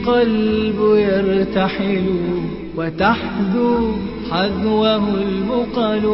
القلب يرتحل وتحذو حذوه المقل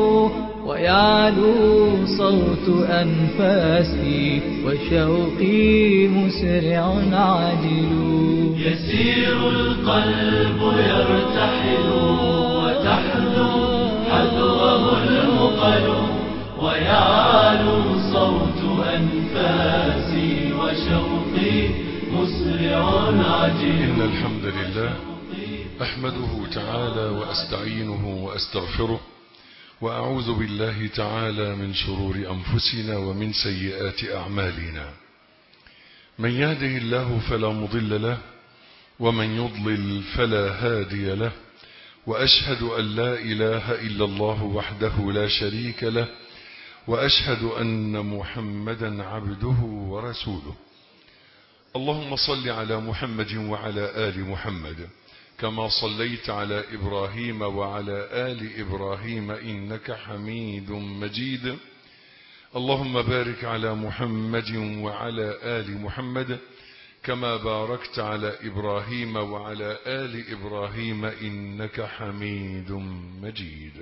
ويعلو صوت أنفاسي وشوقي مسرع عاجل يسير القلب يرتحل وتحذو حذوه المقل ويعلو صوت أنفاسي وشوقي مسرع عجل إن الحمد لله أحمده تعالى وأستعينه وأستغفره وأعوذ بالله تعالى من شرور أنفسنا ومن سيئات أعمالنا من يهده الله فلا مضل له ومن يضلل فلا هادي له وأشهد أن لا إله إلا الله وحده لا شريك له وأشهد أن محمدا عبده ورسوله اللهم صل على محمد وعلى آل محمد كما صليت على إبراهيم وعلى آل إبراهيم إنك حميد مجيد اللهم بارك على محمد وعلى آل محمد كما باركت على إبراهيم وعلى آل إبراهيم إنك حميد مجيد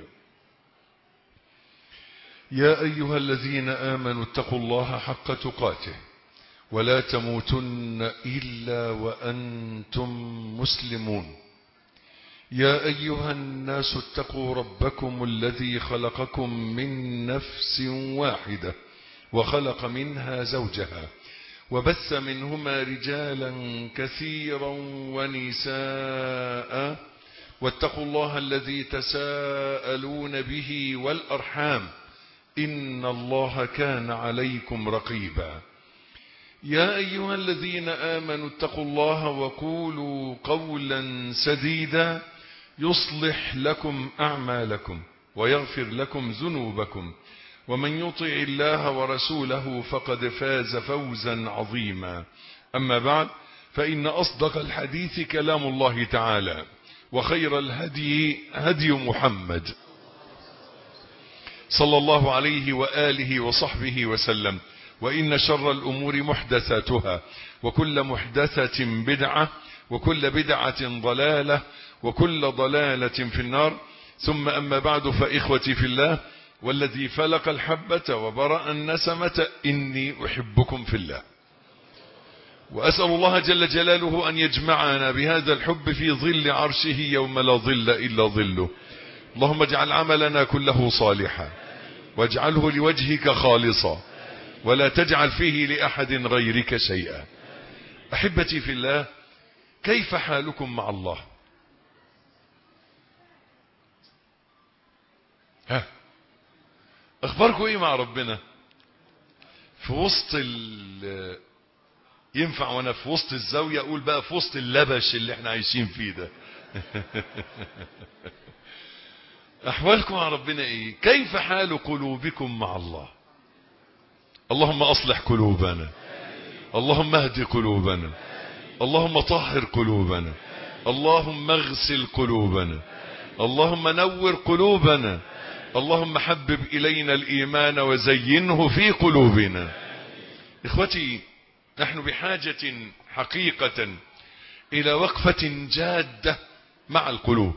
يا أيها الذين آمنوا اتقوا الله حق تقاته ولا تموتن إلا وأنتم مسلمون يا أيها الناس اتقوا ربكم الذي خلقكم من نفس واحدة وخلق منها زوجها وبث منهما رجالا كثيرا ونساء واتقوا الله الذي تساءلون به والأرحام إن الله كان عليكم رقيبا يا أيها الذين آمنوا اتقوا الله وقولوا قولا سديدا يصلح لكم أعمالكم ويغفر لكم ذنوبكم ومن يطع الله ورسوله فقد فاز فوزا عظيما أما بعد فإن أصدق الحديث كلام الله تعالى وخير الهدي هدي محمد صلى الله عليه وآله وصحبه وسلم وإن شر الأمور محدثاتها وكل محدثة بدعة وكل بدعة ضلالة وكل ضلالة في النار ثم أما بعد فإخوتي في الله والذي فلق الحبة وبرأ النسمة إني أحبكم في الله وأسأل الله جل جلاله أن يجمعنا بهذا الحب في ظل عرشه يوم لا ظل إلا ظله اللهم اجعل عملنا كله صالحا واجعله لوجهك خالصا ولا تجعل فيه لأحد غيرك شيئا أحبتي في الله كيف حالكم مع الله ها اخباركم ايه مع ربنا في وسط ال ينفع وانا في وسط الزاوية اقول بقى في وسط اللبش اللي احنا عايشين فيه ده احوالكم مع ربنا ايه كيف حال قلوبكم مع الله اللهم اصلح قلوبنا اللهم اهد قلوبنا اللهم طهر قلوبنا اللهم اغسل قلوبنا اللهم نور قلوبنا اللهم حبب الينا الايمان وزينه في قلوبنا اخوتي نحن بحاجة حقيقة الى وقفة جادة مع القلوب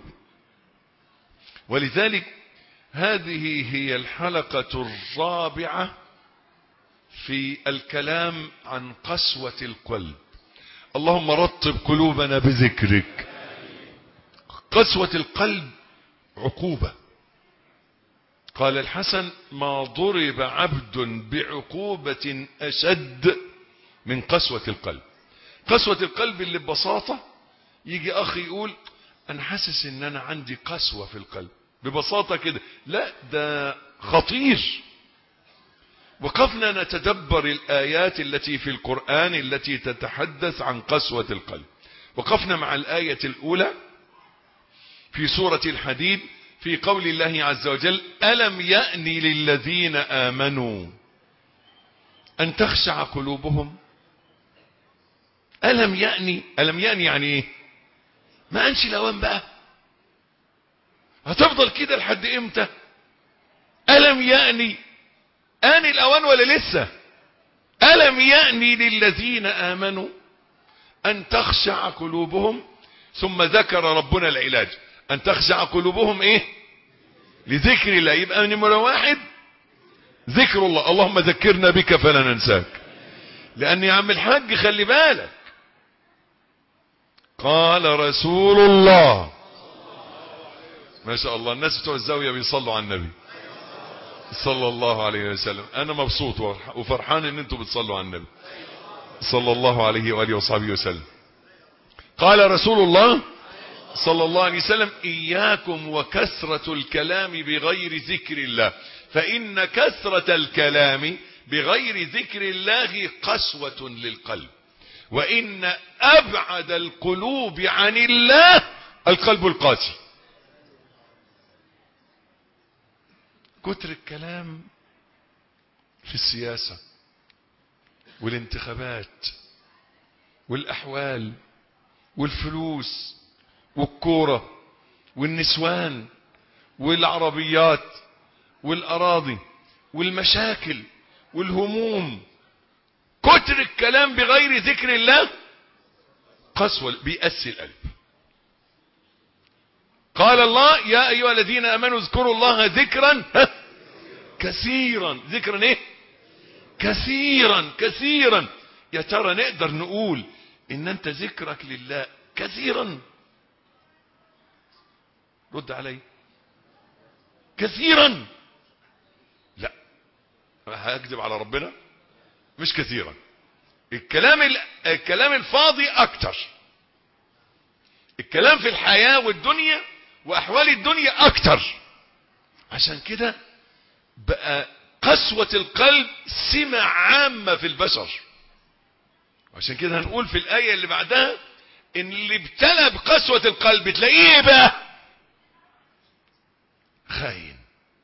ولذلك هذه هي الحلقة الرابعة في الكلام عن قسوة القلب اللهم رطب قلوبنا بذكرك قسوة القلب عقوبة قال الحسن ما ضرب عبد بعقوبة أشد من قسوة القلب قسوة القلب اللي ببساطة يجي أخي يقول أنا حاسس إن أنا عندي قسوة في القلب ببساطة كده لا ده خطير وقفنا نتدبر الآيات التي في القرآن التي تتحدث عن قسوة القلب وقفنا مع الآية الأولى في سورة الحديد في قول الله عز وجل ألم يأن للذين آمنوا أن تخشع قلوبهم ألم يأني ألم يأني يعني إيه ما أنش الأوان بقى هتفضل كده لحد إمتى ألم يأني آن الأوان ولا لسه ألم يأني للذين آمنوا أن تخشع قلوبهم ثم ذكر ربنا العلاج أن تخشع قلوبهم إيه لذكر الله يبقى نمرة واحد ذكر الله اللهم ذكرنا بك فلا ننساك لأن يا عم الحاج خلي بالك قال رسول الله ما شاء الله الناس بتوع الزاوية بيصلوا على النبي صلى الله عليه وسلم انا مبسوط وفرحان ان انتم بتصلوا على النبي صلى الله عليه وآله وصحبه وسلم قال رسول الله صلى الله عليه وسلم إياكم وكثرة الكلام بغير ذكر الله فإن كثرة الكلام بغير ذكر الله قسوة للقلب وإن أبعد القلوب عن الله القلب القاسي كتر الكلام في السياسة والانتخابات والأحوال والفلوس والكورة والنسوان والعربيات والأراضي والمشاكل والهموم كتر الكلام بغير ذكر الله قسوة بيأسي القلب قال الله يا أيها الذين أمنوا اذكروا الله ذكرا كثيرا ذكرا ايه كثيرا كثيرا يا ترى نقدر نقول ان انت ذكرك لله كثيرا رد علي كثيرا لا هكذب على ربنا مش كثيرا الكلام ال... الكلام الفاضي اكتر الكلام في الحياة والدنيا واحوال الدنيا اكتر عشان كده بقى قسوة القلب سمة عامة في البشر عشان كده هنقول في الآية اللي بعدها ان اللي ابتلى بقسوة القلب تلاقيه ايه بقى خاين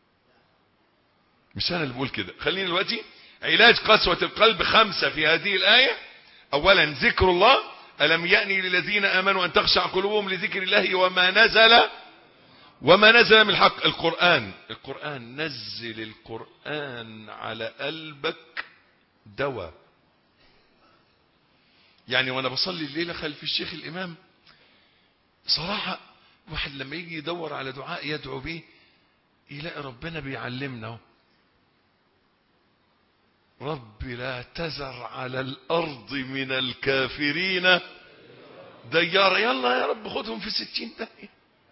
مش انا اللي بقول كده خلينا دلوقتي علاج قسوة القلب خمسة في هذه الآية اولا ذكر الله ألم يأني للذين آمنوا أن تخشع قلوبهم لذكر الله وما نزل وما نزل من الحق القرآن القرآن نزل القرآن على قلبك دواء يعني وانا بصلي الليلة خلف الشيخ الامام صراحة واحد لما يجي يدور على دعاء يدعو به يلاقي ربنا بيعلمنا رب لا تزر على الارض من الكافرين ديارا يلا يا رب خدهم في ستين دقيقة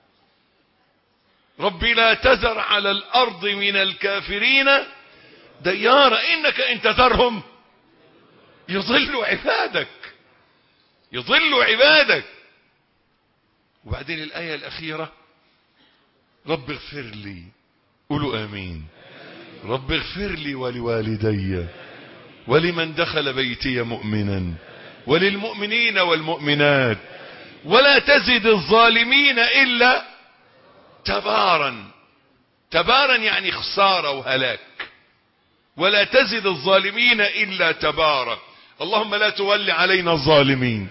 ربي لا تذر على الارض من الكافرين ديارا انك ان تذرهم يضلوا عبادك يضلوا عبادك وبعدين الايه الاخيره رب اغفر لي قولوا امين رب اغفر لي ولوالدي ولمن دخل بيتي مؤمنا وللمؤمنين والمؤمنات ولا تزد الظالمين الا تبارا تبارا يعني خسارة وهلاك ولا تزد الظالمين إلا تبارا اللهم لا تولي علينا الظالمين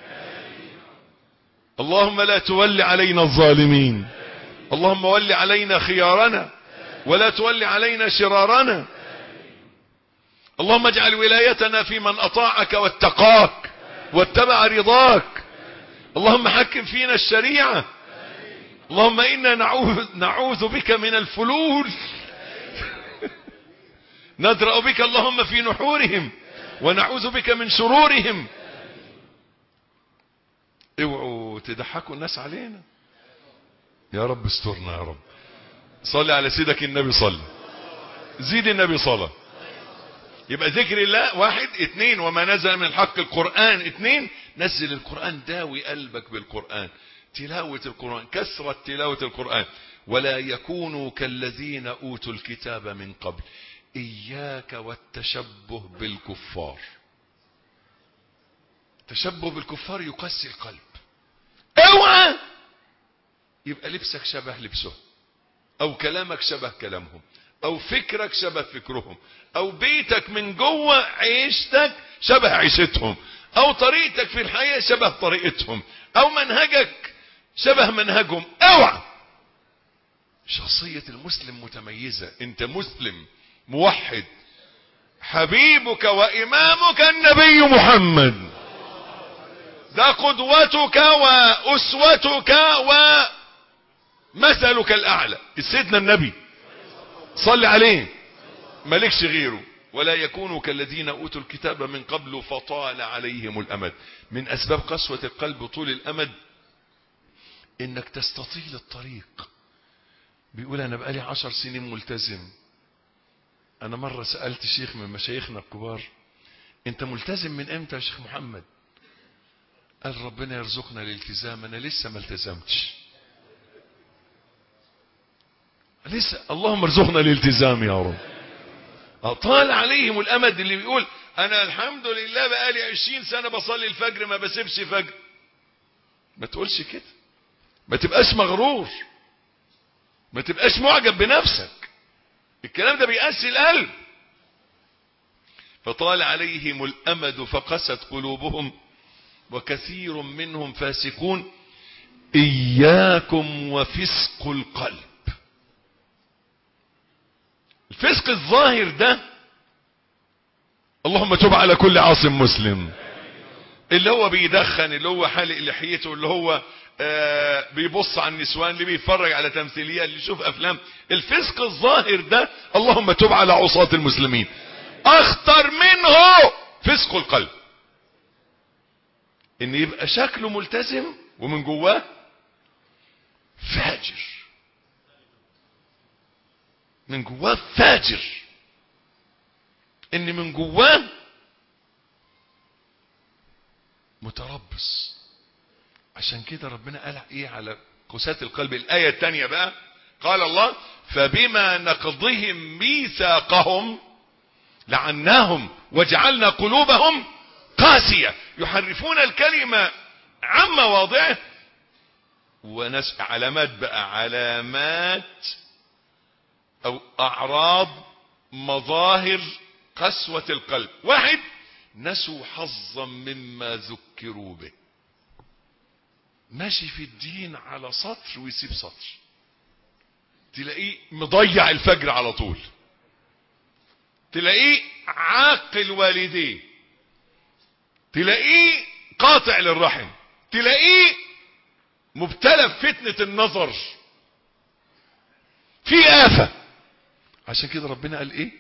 اللهم لا تولي علينا الظالمين اللهم ول علينا خيارنا ولا تولي علينا شرارنا اللهم اجعل ولايتنا في من أطاعك واتقاك واتبع رضاك اللهم حكم فينا الشريعة اللهم إنا نعوذ, نعوذ بك من الفلول ندرأ بك اللهم في نحورهم ونعوذ بك من شرورهم اوعوا تضحكوا الناس علينا يا رب استرنا يا رب صلي على سيدك النبي صلى زيد النبي صلى يبقى ذكر الله واحد اتنين وما نزل من الحق القرآن اتنين نزل القرآن داوي قلبك بالقرآن تلاوة القرآن كثرة تلاوة القرآن ولا يكونوا كالذين أوتوا الكتاب من قبل إياك والتشبه بالكفار تشبه بالكفار يقسي القلب اوعى يبقى لبسك شبه لبسهم او كلامك شبه كلامهم او فكرك شبه فكرهم او بيتك من جوه عيشتك شبه عيشتهم او طريقتك في الحياة شبه طريقتهم او منهجك شبه منهجهم اوعى شخصية المسلم متميزة انت مسلم موحد حبيبك وامامك النبي محمد ده قدوتك وأسوتك ومثلك الأعلى سيدنا النبي صل عليه مالكش غيره ولا يكونوا كالذين أوتوا الكتاب من قبل فطال عليهم الأمد من أسباب قسوة القلب طول الأمد إنك تستطيل الطريق بيقول أنا بقالي عشر سنين ملتزم أنا مرة سألت شيخ من مشايخنا الكبار أنت ملتزم من إمتى يا شيخ محمد قال ربنا يرزقنا الالتزام أنا لسه ما التزمتش لسه اللهم ارزقنا الالتزام يا رب طال عليهم الامد اللي بيقول انا الحمد لله بقالي عشرين سنة بصلي الفجر ما بسيبش فجر ما تقولش كده ما تبقاش مغرور ما تبقاش معجب بنفسك الكلام ده بيقاسي القلب فطال عليهم الامد فقست قلوبهم وكثير منهم فاسقون اياكم وفسق القلب الفسق الظاهر ده اللهم تب على كل عاصم مسلم اللي هو بيدخن اللي هو حالق لحيته اللي هو آه بيبص على النسوان اللي بيتفرج على تمثيليات اللي يشوف افلام الفسق الظاهر ده اللهم تب على عصاة المسلمين اخطر منه فسق القلب ان يبقى شكله ملتزم ومن جواه فاجر من جواه فاجر ان من جواه متربص عشان كده ربنا قال ايه على قساة القلب الايه الثانيه بقى قال الله فبما نقضهم ميثاقهم لعناهم وجعلنا قلوبهم قاسيه يحرفون الكلمه عن مواضعه ونس علامات بقى علامات او اعراض مظاهر قسوة القلب واحد نسوا حظا مما ذكروا به ماشي في الدين على سطر ويسيب سطر تلاقيه مضيع الفجر على طول تلاقيه عاقل والديه تلاقيه قاطع للرحم تلاقيه مبتلى بفتنة النظر في آفة عشان كده ربنا قال ايه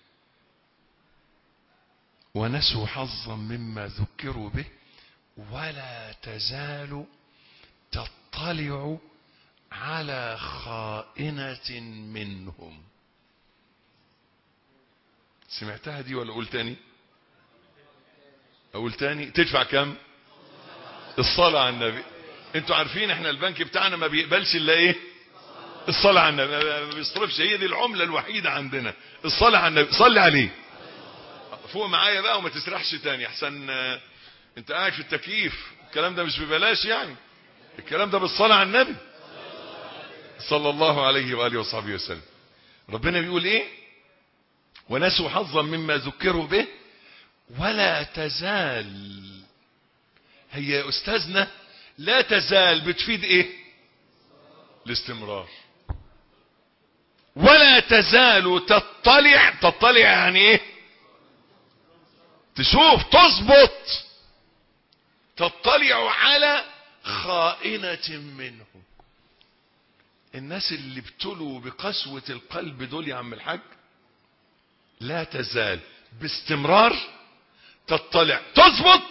ونسوا حظا مما ذكروا به ولا تزال تطلع على خائنة منهم سمعتها دي ولا اقول تاني اقول تاني تدفع كم الصلاة على النبي انتوا عارفين احنا البنك بتاعنا ما بيقبلش الا ايه الصلاة على النبي ما بيصرفش هي دي العملة الوحيدة عندنا الصلاة على النبي صلي عليه فوق معايا بقى وما تسرحش تاني احسن انت قاعد في التكييف الكلام ده مش ببلاش يعني الكلام ده بالصلاة على النبي صلى الله عليه وآله وصحبه وسلم ربنا بيقول ايه ونسوا حظا مما ذكروا به ولا تزال هي يا استاذنا لا تزال بتفيد ايه الاستمرار ولا تزال تطلع تطلع يعني ايه تشوف تظبط تطلع على خائنة منهم الناس اللي ابتلوا بقسوة القلب دول يا عم الحاج لا تزال باستمرار تطلع تظبط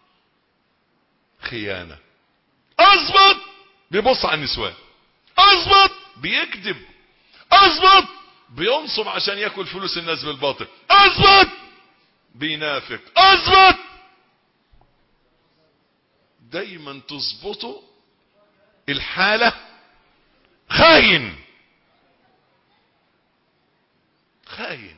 خيانة اظبط بيبص على النسوان اظبط بيكذب اظبط بينصب عشان ياكل فلوس الناس بالباطل اظبط بينافق اظبط دايما تظبطه الحالة خاين خاين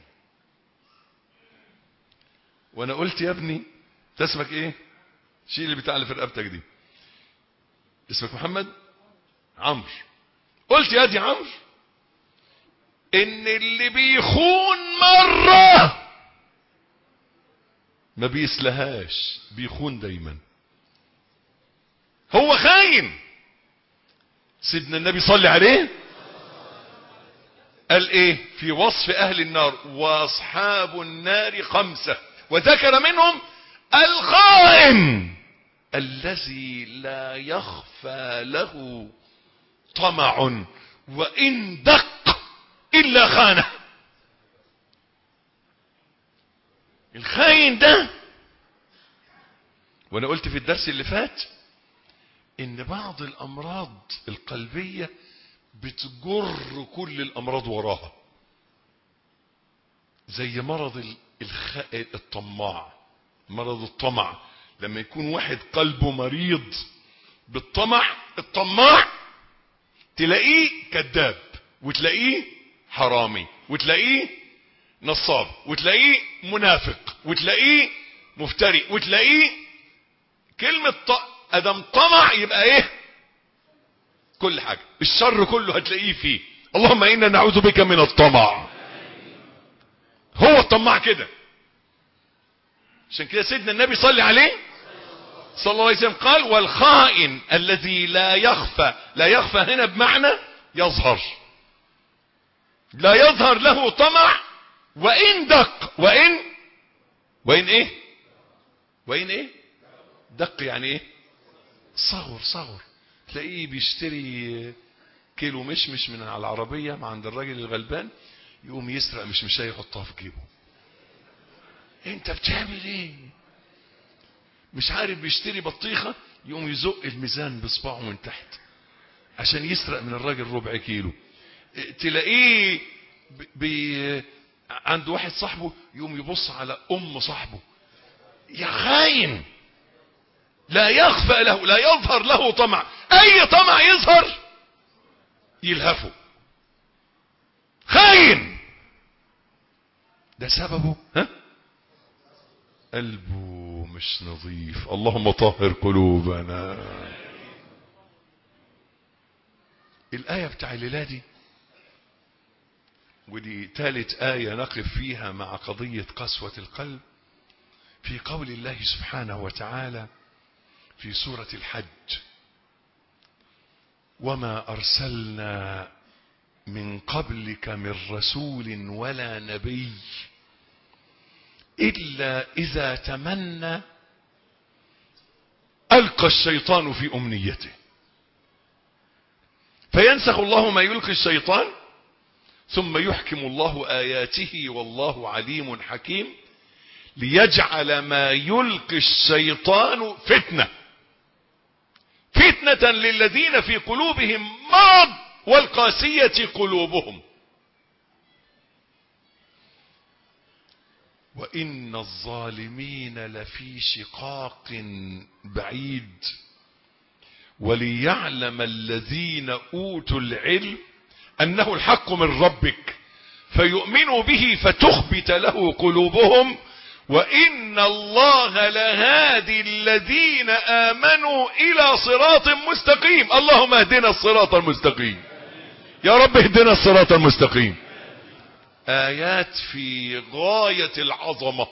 وانا قلت يا ابني اسمك ايه شيل البتاع اللي في رقبتك دي اسمك محمد عمرو قلت يا دي عمرو ان اللي بيخون مرة ما بيسلهاش بيخون دايما هو خاين سيدنا النبي صلى عليه قال ايه في وصف اهل النار واصحاب النار خمسة وذكر منهم الخائن الذي لا يخفى له طمع وإن دق إلا خانه الخاين ده وانا قلت في الدرس اللي فات ان بعض الامراض القلبية بتجر كل الامراض وراها زي مرض ال- الخ... الطماع مرض الطمع لما يكون واحد قلبه مريض بالطمع الطماع تلاقيه كذاب وتلاقيه حرامي وتلاقيه نصاب وتلاقيه منافق وتلاقيه مفتري وتلاقيه كلمة ط... ادم طمع يبقى ايه كل حاجة الشر كله هتلاقيه فيه اللهم انا نعوذ بك من الطمع هو الطماع كده عشان كده سيدنا النبي صلى عليه صلى الله عليه وسلم قال والخائن الذي لا يخفى لا يخفى هنا بمعنى يظهر لا يظهر له طمع وان دق وان وان ايه وان ايه دق يعني ايه صغر صغر تلاقيه بيشتري كيلو مشمش من على العربية مع عند الراجل الغلبان يقوم يسرق مشمشية يحطها في جيبه انت بتعمل ايه مش عارف بيشتري بطيخة يقوم يزق الميزان بصباعه من تحت عشان يسرق من الراجل ربع كيلو اه، تلاقيه بي- بي عند واحد صاحبه يقوم يبص على ام صاحبه يا خاين لا يخفى له لا يظهر له طمع اي طمع يظهر يلهفه خاين ده سببه ها قلبه مش نظيف اللهم طهر قلوبنا الآية بتاع الليلة دي ودي ثالث آية نقف فيها مع قضية قسوة القلب في قول الله سبحانه وتعالى في سورة الحج وما أرسلنا من قبلك من رسول ولا نبي إلا إذا تمنى ألقى الشيطان في أمنيته فينسخ الله ما يلقي الشيطان ثم يحكم الله آياته والله عليم حكيم ليجعل ما يلقي الشيطان فتنة فتنة للذين في قلوبهم مرض والقاسية قلوبهم وإن الظالمين لفي شقاق بعيد وليعلم الذين أوتوا العلم أنه الحق من ربك فيؤمنوا به فتخبت له قلوبهم وإن الله لهادي الذين آمنوا إلى صراط مستقيم اللهم اهدنا الصراط المستقيم يا رب اهدنا الصراط المستقيم آيات في غاية العظمة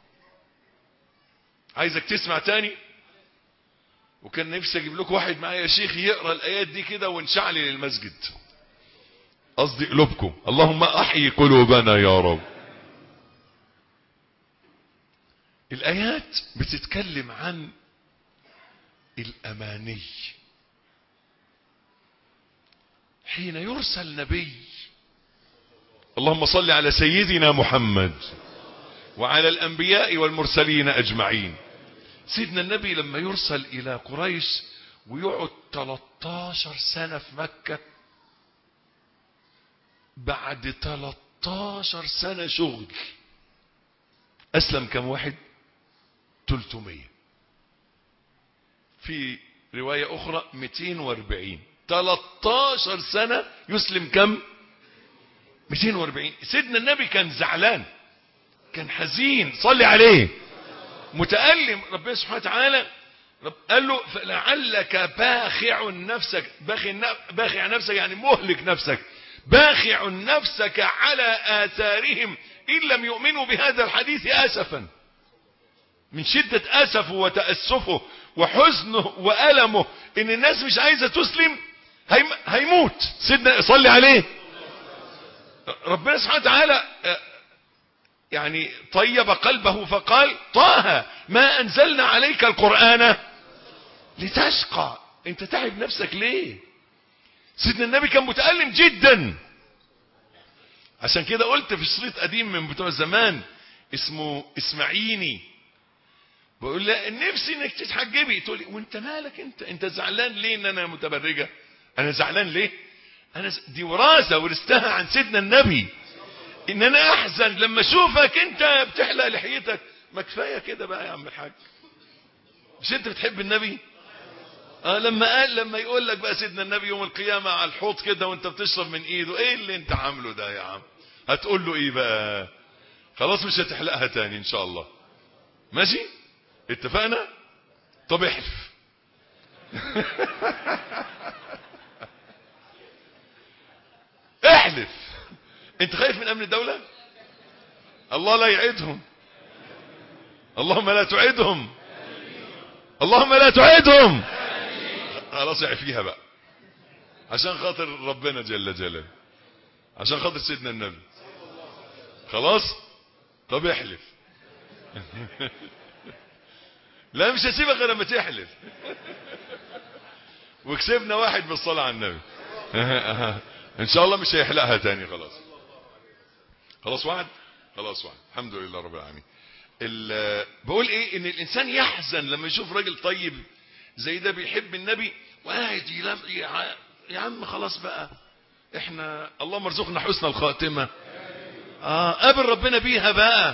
عايزك تسمع تاني وكان نفسي اجيب لكم واحد معايا شيخ يقرا الايات دي كده ونشعل المسجد قصدي قلوبكم اللهم احيي قلوبنا يا رب الايات بتتكلم عن الاماني حين يرسل نبي اللهم صل على سيدنا محمد وعلى الانبياء والمرسلين اجمعين سيدنا النبي لما يرسل الى قريش ويقعد 13 سنة في مكة بعد 13 سنة شغل اسلم كم واحد 300 في رواية اخرى 240 13 سنة يسلم كم 240 سيدنا النبي كان زعلان كان حزين صلي عليه متألم ربنا سبحانه وتعالى رب قال له فلعلك باخع نفسك باخع باخع نفسك يعني مهلك نفسك باخع نفسك على آثارهم إن لم يؤمنوا بهذا الحديث آسفا من شدة أسفه وتأسفه وحزنه وألمه إن الناس مش عايزة تسلم هيم هيموت سيدنا صلي عليه ربنا سبحانه وتعالى يعني طيب قلبه فقال طه ما أنزلنا عليك القرآن لتشقى انت تعب نفسك ليه سيدنا النبي كان متألم جدا عشان كده قلت في شريط قديم من بتوع زمان اسمه اسماعيني بقول لها نفسي انك تتحجبي تقولي وانت مالك انت انت زعلان ليه ان انا متبرجه انا زعلان ليه انا ز... دي وراثه ورثتها عن سيدنا النبي ان انا احزن لما اشوفك انت بتحلق لحيتك ما كفايه كده بقى يا عم الحاج مش انت بتحب النبي اه لما قال لما يقول لك بقى سيدنا النبي يوم القيامه على الحوض كده وانت بتشرب من ايده ايه اللي انت عامله ده يا عم هتقول له ايه بقى خلاص مش هتحلقها تاني ان شاء الله ماشي اتفقنا طب احلف احلف انت خايف من امن الدولة الله لا يعدهم اللهم لا تعدهم اللهم لا تعدهم خلاص اعفيها بقى عشان خاطر ربنا جل جلاله عشان خاطر سيدنا النبي خلاص طب احلف لا مش هسيبك غير لما تحلف وكسبنا واحد بالصلاة على النبي ان شاء الله مش هيحلقها تاني خلاص خلاص واحد خلاص واحد الحمد لله رب العالمين بقول ايه ان الانسان يحزن لما يشوف راجل طيب زي ده بيحب النبي وقاعد يلم يا عم خلاص بقى احنا اللهم ارزقنا حسن الخاتمه اه قابل ربنا بيها بقى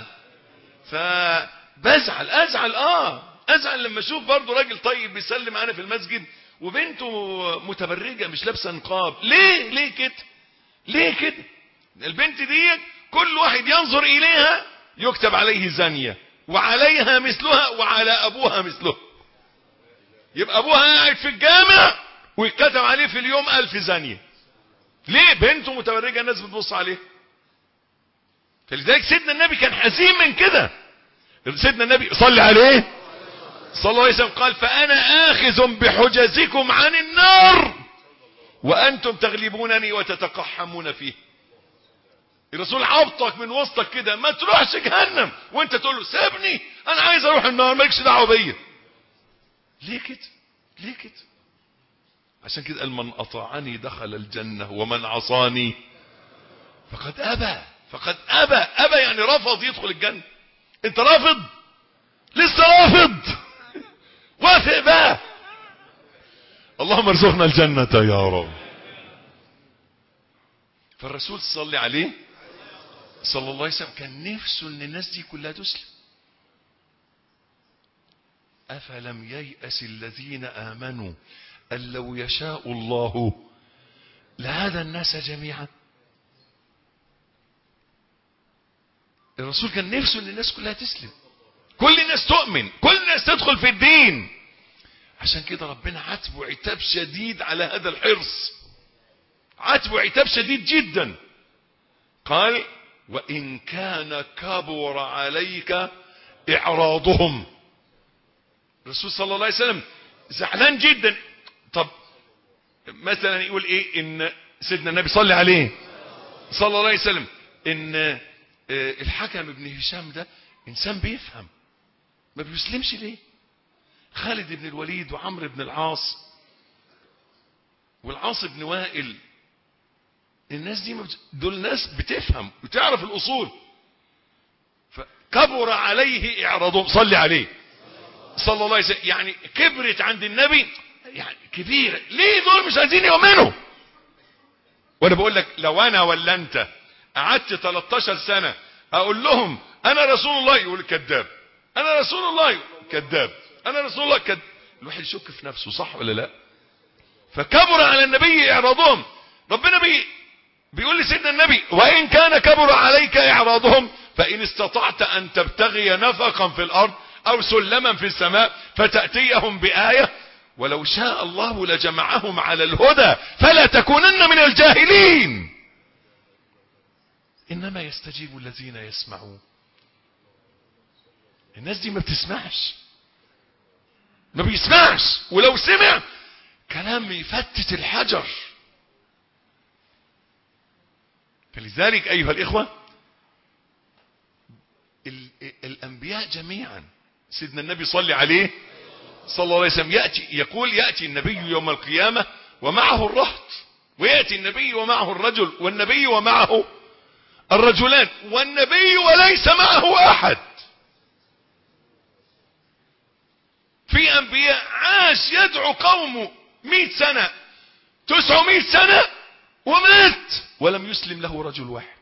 فبزعل ازعل اه ازعل لما اشوف برضه راجل طيب بيسلم معانا في المسجد وبنته متبرجه مش لابسه نقاب ليه ليه كده ليه كده البنت دي كل واحد ينظر اليها يكتب عليه زانيه وعليها مثلها وعلى ابوها مثله يبقى ابوها قاعد في الجامع ويتكتب عليه في اليوم ألف زانيه ليه بنته متبرجه الناس بتبص عليه فلذلك سيدنا النبي كان حزين من كده سيدنا النبي صلي عليه صلى الله عليه وسلم قال فأنا آخذ بحجزكم عن النار وأنتم تغلبونني وتتقحمون فيه الرسول عبطك من وسطك كده ما تروحش جهنم وانت تقول له سيبني انا عايز اروح النار مالكش دعوه بيا ليه كده ليه كده عشان كده قال من اطاعني دخل الجنه ومن عصاني فقد ابى فقد ابى ابى يعني رفض يدخل الجنه انت رافض لسه رافض وافق بقى اللهم ارزقنا الجنة يا رب فالرسول صلى عليه صلى الله عليه وسلم كان نفسه ان الناس دي كلها تسلم افلم ييأس الذين امنوا ان لو يشاء الله لهدى الناس جميعا الرسول كان نفسه ان الناس كلها تسلم كل الناس تؤمن كل الناس تدخل في الدين عشان كده ربنا عاتبه عتاب شديد على هذا الحرص عاتبه عتاب شديد جدا قال وإن كان كبر عليك إعراضهم الرسول صلى الله عليه وسلم زعلان جدا طب مثلا يقول ايه ان سيدنا النبي صلى عليه صلى الله عليه وسلم ان الحكم ابن هشام ده انسان بيفهم ما بيسلمش ليه خالد بن الوليد وعمرو بن العاص والعاص بن وائل الناس دي دول ناس بتفهم وتعرف الاصول فكبر عليه اعراضهم صلي عليه صلى الله عليه وسلم يعني كبرت عند النبي يعني كبيرة ليه دول مش عايزين يؤمنوا وانا بقول لك لو انا ولا انت قعدت 13 سنة اقول لهم انا رسول الله يقول كذاب انا رسول الله كذاب انا رسول الله كذاب الواحد يشك في نفسه صح ولا لا فكبر على النبي اعراضهم ربنا بي بيقول لسيدنا النبي وان كان كبر عليك اعراضهم فان استطعت ان تبتغي نفقا في الارض او سلما في السماء فتأتيهم بآية ولو شاء الله لجمعهم على الهدى فلا تكونن من الجاهلين انما يستجيب الذين يسمعون الناس دي ما بتسمعش ما بيسمعش ولو سمع كلام يفتت الحجر فلذلك ايها الاخوة الانبياء جميعا سيدنا النبي صلى عليه صلى الله عليه وسلم يأتي يقول يأتي النبي يوم القيامة ومعه الرهط ويأتي النبي ومعه الرجل والنبي ومعه الرجلان والنبي وليس معه أحد في أنبياء عاش يدعو قومه مئة سنة تسعمائة سنة ومات ولم يسلم له رجل واحد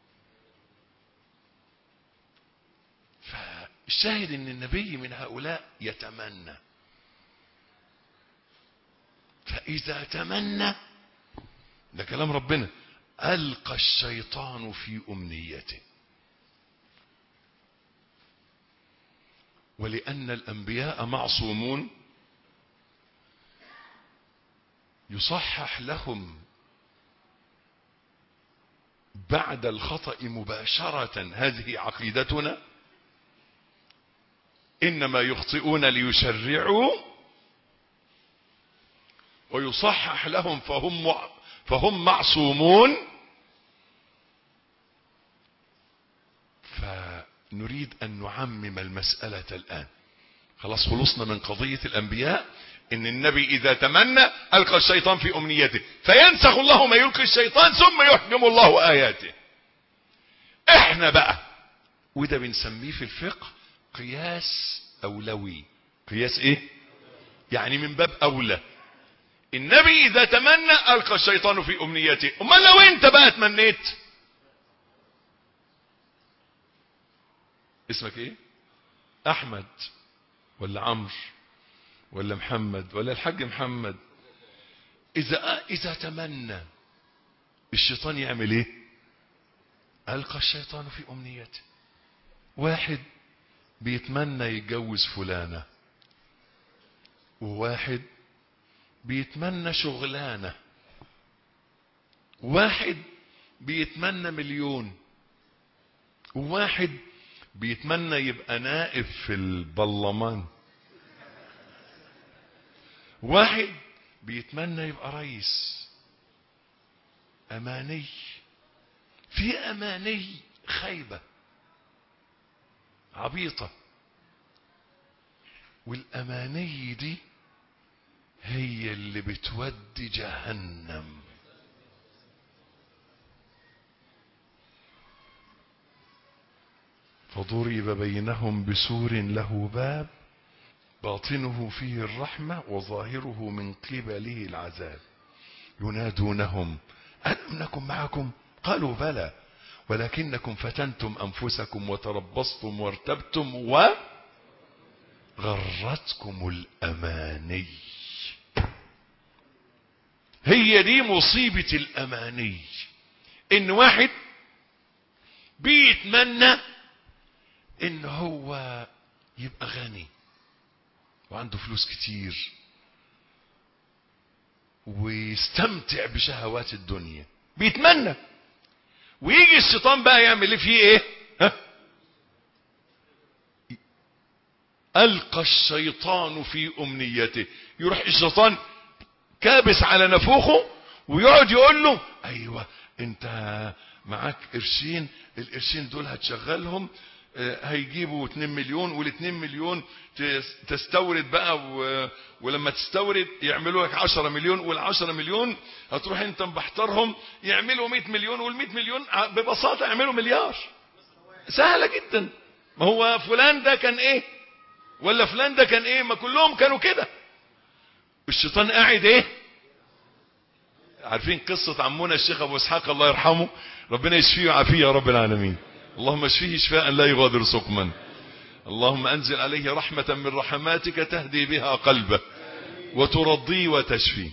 فالشاهد ان النبي من هؤلاء يتمنى فإذا تمنى ده كلام ربنا ألقى الشيطان في أمنيته ولأن الأنبياء معصومون يصحح لهم بعد الخطأ مباشرة هذه عقيدتنا إنما يخطئون ليشرعوا ويصحح لهم فهم فهم معصومون فنريد أن نعمم المسألة الآن خلاص خلصنا من قضية الأنبياء إن النبي إذا تمنى ألقى الشيطان في أمنيته فينسخ الله ما يلقي الشيطان ثم يحكم الله آياته إحنا بقى وده بنسميه في الفقه قياس أولوي قياس إيه يعني من باب أولى النبي إذا تمنى ألقى الشيطان في أمنيته أمال لو أنت بقى تمنيت اسمك إيه أحمد ولا عمرو ولا محمد ولا الحاج محمد إذا إذا تمنى الشيطان يعمل إيه ألقى الشيطان في أمنيته واحد بيتمنى يتجوز فلانة وواحد بيتمنى شغلانة واحد بيتمنى مليون وواحد بيتمنى يبقى نائب في البرلمان واحد بيتمنى يبقى رئيس اماني في اماني خايبه عبيطه والاماني دي هي اللي بتودي جهنم فضرب بينهم بسور له باب باطنه فيه الرحمة وظاهره من قبله العذاب ينادونهم ألم نكن معكم قالوا بلى ولكنكم فتنتم أنفسكم وتربصتم وارتبتم وغرتكم الأماني هي دي مصيبة الأماني إن واحد بيتمنى إن هو يبقى غني وعنده فلوس كتير ويستمتع بشهوات الدنيا بيتمنى ويجي الشيطان بقى يعمل ايه فيه ايه ها؟ القى الشيطان في امنيته يروح الشيطان كابس على نفوخه ويقعد يقول له ايوه انت معاك قرشين القرشين دول هتشغلهم هيجيبوا 2 مليون وال2 مليون تستورد بقى و... ولما تستورد يعملوا لك 10 مليون وال10 مليون هتروح انت مبحترهم يعملوا 100 مليون وال100 مليون ببساطه يعملوا مليار سهله جدا ما هو فلان ده كان ايه ولا فلان ده كان ايه ما كلهم كانوا كده الشيطان قاعد ايه عارفين قصة عمونا الشيخ ابو اسحاق الله يرحمه ربنا يشفيه ويعافيه يا رب العالمين اللهم اشفيه شفاء لا يغادر سقما اللهم انزل عليه رحمة من رحماتك تهدي بها قلبه وترضيه وتشفيه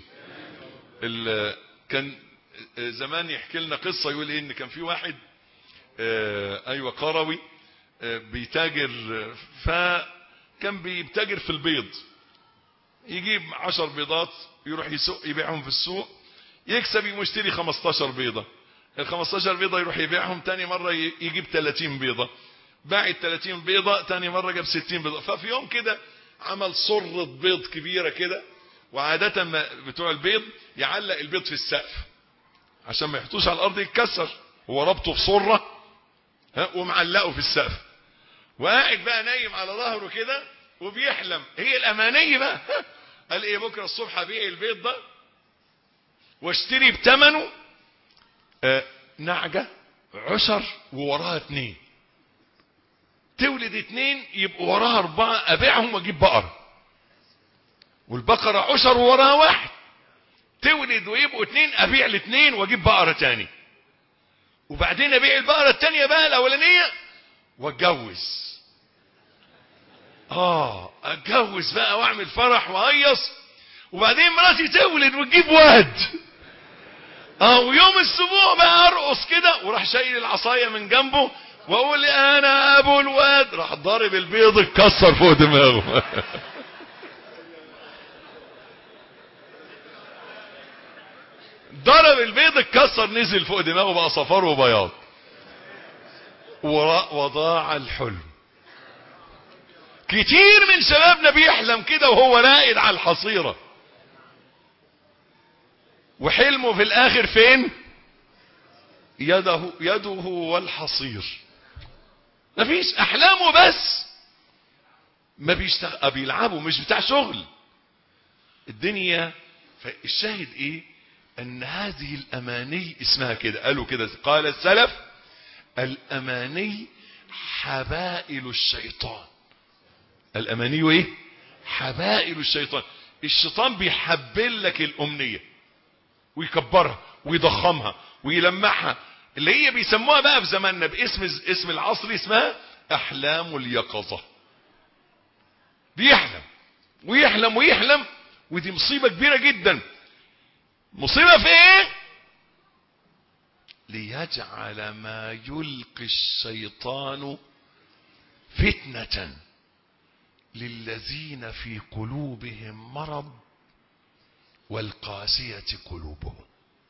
كان زمان يحكي لنا قصة يقول ايه ان كان في واحد اه ايوه قروي اه بيتاجر فكان بيتاجر في البيض يجيب عشر بيضات يروح يسوق يبيعهم في السوق يكسب يشتري 15 بيضة ال 15 بيضة يروح يبيعهم تاني مرة يجيب 30 بيضة باع ال 30 بيضة تاني مرة جاب 60 بيضة ففي يوم كده عمل صرة بيض كبيرة كده وعادة ما بتوع البيض يعلق البيض في السقف عشان ما يحطوش على الأرض يتكسر هو ربطه في صرة ها ومعلقه في السقف وقاعد بقى نايم على ظهره كده وبيحلم هي الاماني بقى قال ايه بكره الصبح ابيع البيض ده واشتري بثمنه آه نعجة عشر ووراها اتنين تولد اتنين يبقوا وراها اربعة ابيعهم واجيب بقرة والبقرة عشر ووراها واحد تولد ويبقوا اتنين ابيع الاتنين واجيب بقرة تاني وبعدين ابيع البقرة التانية بقى الاولانية واتجوز اه اتجوز بقى واعمل فرح وهيص وبعدين مراتي تولد وتجيب واد اه ويوم السبوع بقى ارقص كده وراح شايل العصايه من جنبه واقول انا ابو الواد راح ضارب البيض اتكسر فوق دماغه ضرب البيض اتكسر نزل فوق دماغه بقى صفار وبياض وضاع الحلم كتير من شبابنا بيحلم كده وهو راقد على الحصيرة وحلمه في الاخر فين يده يده والحصير مفيش احلامه بس ما بيشتغل بيلعبوا مش بتاع شغل الدنيا فالشاهد ايه ان هذه الاماني اسمها كده قالوا كده قال السلف الاماني حبائل الشيطان الاماني ايه حبائل الشيطان الشيطان بيحبل لك الامنيه ويكبرها ويضخمها ويلمعها اللي هي بيسموها بقى في زماننا باسم اسم العصر اسمها احلام اليقظه بيحلم ويحلم ويحلم ودي مصيبه كبيره جدا مصيبه في ايه ليجعل ما يلقي الشيطان فتنه للذين في قلوبهم مرض والقاسية قلوبهم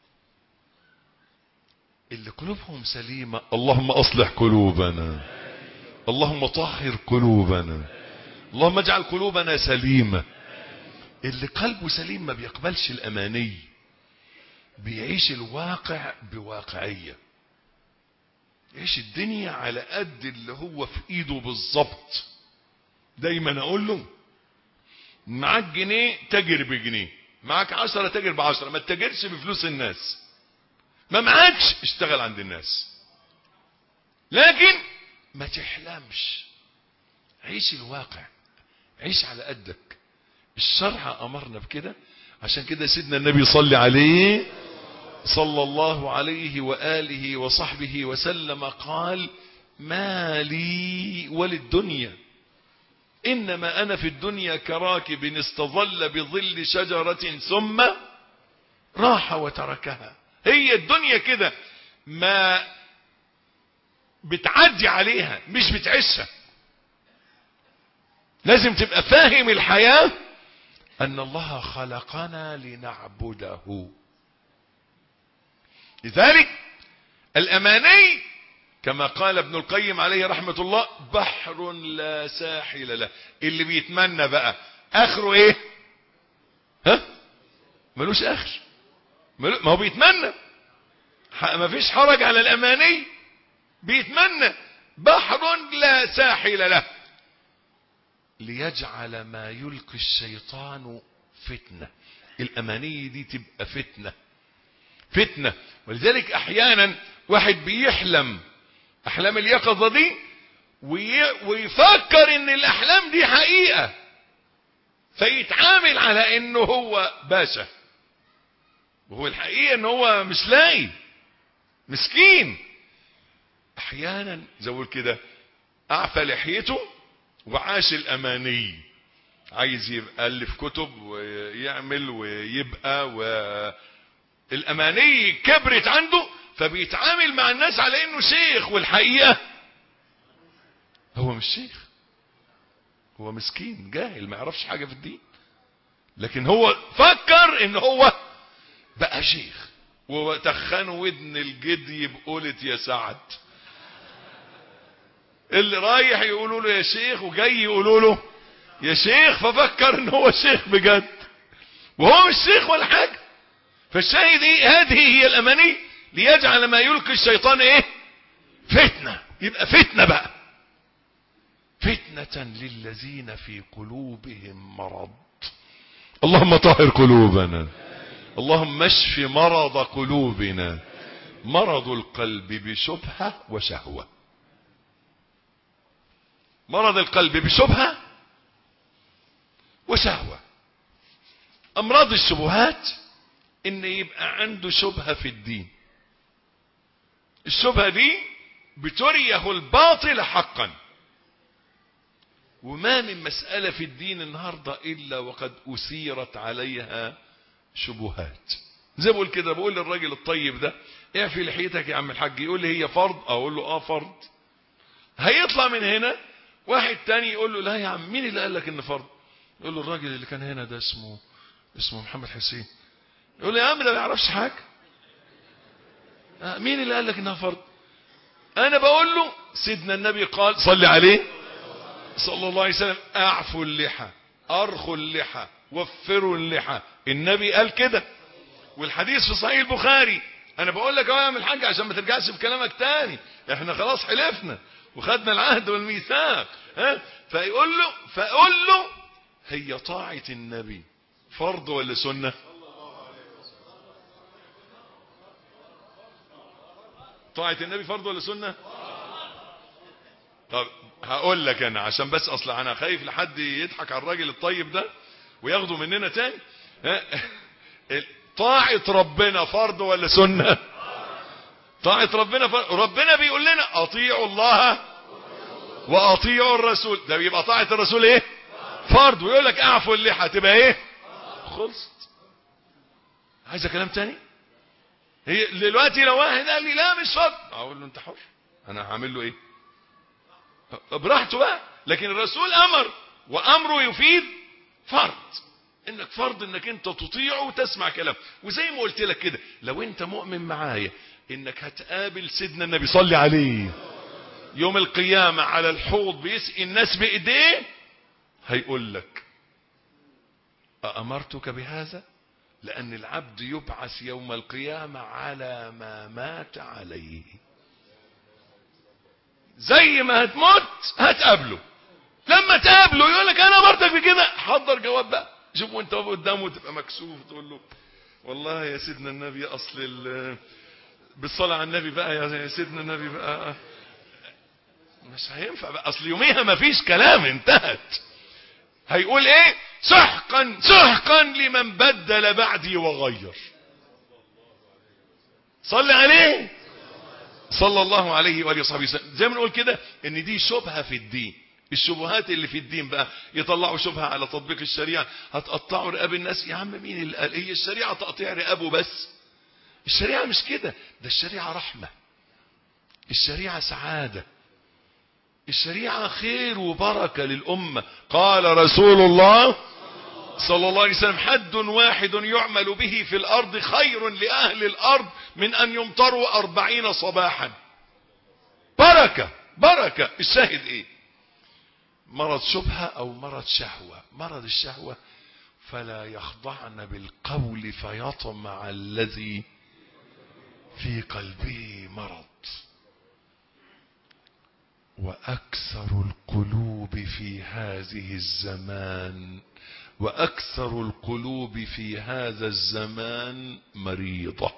اللي قلوبهم سليمة اللهم أصلح قلوبنا اللهم طهر قلوبنا اللهم اجعل قلوبنا سليمة اللي قلبه سليم ما بيقبلش الأماني بيعيش الواقع بواقعية يعيش الدنيا على قد اللي هو في ايده بالظبط دايما اقول له معاك جنيه تجر بجنيه معاك عشرة تجر بعشرة ما تتاجرش بفلوس الناس ما معاكش اشتغل عند الناس لكن ما تحلمش عيش الواقع عيش على قدك الشرع امرنا بكده عشان كده سيدنا النبي صلي عليه صلى الله عليه وآله وصحبه وسلم قال ما لي وللدنيا إنما أنا في الدنيا كراكب استظل بظل شجرة ثم راح وتركها هي الدنيا كده ما بتعدي عليها مش بتعيشها لازم تبقى فاهم الحياة أن الله خلقنا لنعبده لذلك الأماني كما قال ابن القيم عليه رحمة الله بحر لا ساحل له اللي بيتمنى بقى اخره ايه ها ملوش اخر ملو... ما هو بيتمنى ما فيش حرج على الاماني بيتمنى بحر لا ساحل له ليجعل ما يلقي الشيطان فتنة الاماني دي تبقى فتنة فتنة ولذلك احيانا واحد بيحلم احلام اليقظة دي وي... ويفكر ان الاحلام دي حقيقة فيتعامل على انه هو باشا وهو الحقيقة ان هو مش لاقي مسكين احيانا زي ما كده اعفى لحيته وعاش الاماني عايز يبقى الف كتب ويعمل ويبقى والاماني كبرت عنده فبيتعامل مع الناس على انه شيخ والحقيقة هو مش شيخ هو مسكين جاهل ما يعرفش حاجة في الدين لكن هو فكر ان هو بقى شيخ وتخنوا ودن الجدي بقولة يا سعد اللي رايح يقولوا له يا شيخ وجاي يقولوا له يا شيخ ففكر ان هو شيخ بجد وهو مش شيخ ولا حاجة فالشاهد ايه هذه هي الاماني ليجعل ما يلقي الشيطان ايه فتنة يبقى فتنة بقى فتنة للذين في قلوبهم مرض اللهم طهر قلوبنا اللهم اشف مرض قلوبنا مرض القلب بشبهة وشهوة مرض القلب بشبهة وشهوة امراض الشبهات ان يبقى عنده شبهة في الدين الشبهة دي بتريه الباطل حقا وما من مسألة في الدين النهاردة إلا وقد أثيرت عليها شبهات زي بقول كده بقول للراجل الطيب ده اعفي لحيتك يا عم الحاج يقول لي هي فرض اقول له اه فرض هيطلع من هنا واحد تاني يقول له لا يا عم مين اللي قال لك ان فرض يقول له الراجل اللي كان هنا ده اسمه اسمه محمد حسين يقول له يا عم ده ما يعرفش حاجه آه مين اللي قال لك انها فرض انا بقول له سيدنا النبي قال صلي عليه صلى الله عليه وسلم اعفوا اللحى ارخوا اللحى وفروا اللحى النبي قال كده والحديث في صحيح البخاري انا بقول لك اهو يا عم الحاج عشان ما ترجعش بكلامك تاني احنا خلاص حلفنا وخدنا العهد والميثاق ها فيقول له فقول له هي طاعة النبي فرض ولا سنة طاعة النبي فرض ولا سنة طب هقول لك انا عشان بس اصل انا خايف لحد يضحك على الراجل الطيب ده وياخده مننا تاني ها؟ طاعة ربنا فرض ولا سنة طاعة ربنا فرض ربنا بيقول لنا اطيعوا الله واطيعوا الرسول ده بيبقى طاعة الرسول ايه فرض ويقول لك اعفوا اللحى تبقى ايه خلصت عايزه كلام تاني هي دلوقتي لو واحد قال لي لا مش فرض اقول له انت حر انا هعمل له ايه براحته بقى لكن الرسول امر وامره يفيد فرض انك فرض انك انت تطيعه وتسمع كلامه وزي ما قلت لك كده لو انت مؤمن معايا انك هتقابل سيدنا النبي صلي عليه يوم القيامة على الحوض بيسقي الناس بايديه هيقول لك أأمرتك بهذا لأن العبد يبعث يوم القيامة على ما مات عليه زي ما هتموت هتقابله لما تقابله يقول لك انا امرتك بكده حضر جواب بقى شوف وانت واقف قدامه تبقى مكسوف تقول له والله يا سيدنا النبي اصل ال- بالصلاه على النبي بقى يا سيدنا النبي بقى مش هينفع بقى اصل يوميها مفيش كلام انتهت هيقول ايه سحقا سحقا لمن بدل بعدي وغير صلي عليه صلى الله عليه واله وصحبه وسلم زي ما نقول كده ان دي شبهه في الدين الشبهات اللي في الدين بقى يطلعوا شبهه على تطبيق الشريعه هتقطعوا رقاب الناس يا عم مين اللي قال هي الشريعه تقطيع رقابه بس الشريعه مش كده ده الشريعه رحمه الشريعه سعاده الشريعه خير وبركه للامه قال رسول الله صلى الله عليه وسلم حد واحد يعمل به في الأرض خير لأهل الأرض من أن يمطروا أربعين صباحا بركة بركة الشاهد إيه مرض شبهة أو مرض شهوة مرض الشهوة فلا يخضعن بالقول فيطمع الذي في قلبه مرض وأكثر القلوب في هذه الزمان وأكثر القلوب في هذا الزمان مريضة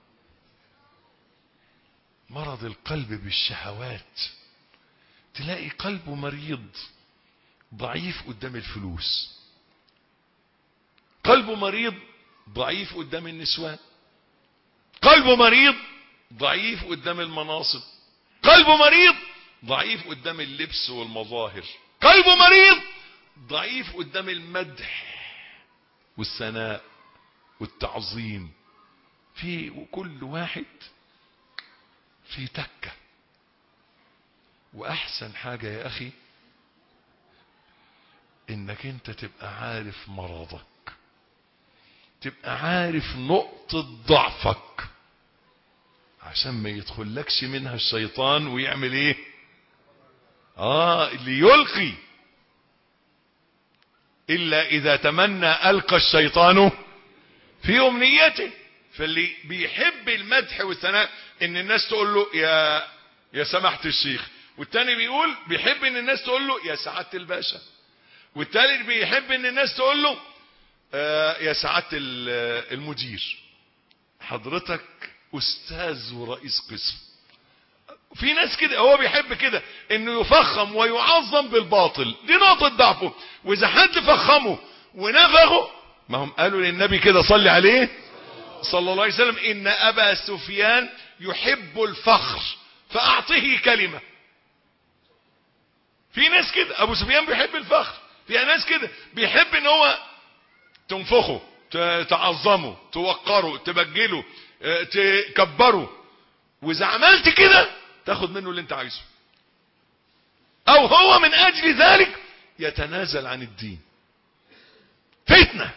مرض القلب بالشهوات تلاقي قلبه مريض ضعيف قدام الفلوس قلبه مريض ضعيف قدام النسوان قلبه مريض ضعيف قدام المناصب قلبه مريض ضعيف قدام اللبس والمظاهر قلبه مريض ضعيف قدام المدح والثناء والتعظيم في وكل واحد في تكة واحسن حاجة يا اخي انك انت تبقى عارف مرضك تبقى عارف نقطة ضعفك عشان ما يدخلكش منها الشيطان ويعمل ايه اه ليلقي إلا إذا تمنى ألقى الشيطان في أمنيته فاللي بيحب المدح والثناء إن الناس تقول له يا يا سمحت الشيخ والتاني بيقول بيحب ان الناس تقول له يا سعاده الباشا والتالت بيحب ان الناس تقول له آه يا سعاده ال- المدير حضرتك استاذ ورئيس قسم في ناس كده هو بيحب كده انه يفخم ويعظم بالباطل دي نقطة ضعفه واذا حد فخمه ونفخه ما هم قالوا للنبي كده صلي عليه صلى الله عليه وسلم ان ابا سفيان يحب الفخر فاعطه كلمة في ناس كده ابو سفيان بيحب الفخر في ناس كده بيحب ان هو تنفخه ت- تعظمه توقره تبجله اه، تكبره واذا عملت كده تاخد منه اللي انت عايزه او هو من اجل ذلك يتنازل عن الدين فتنة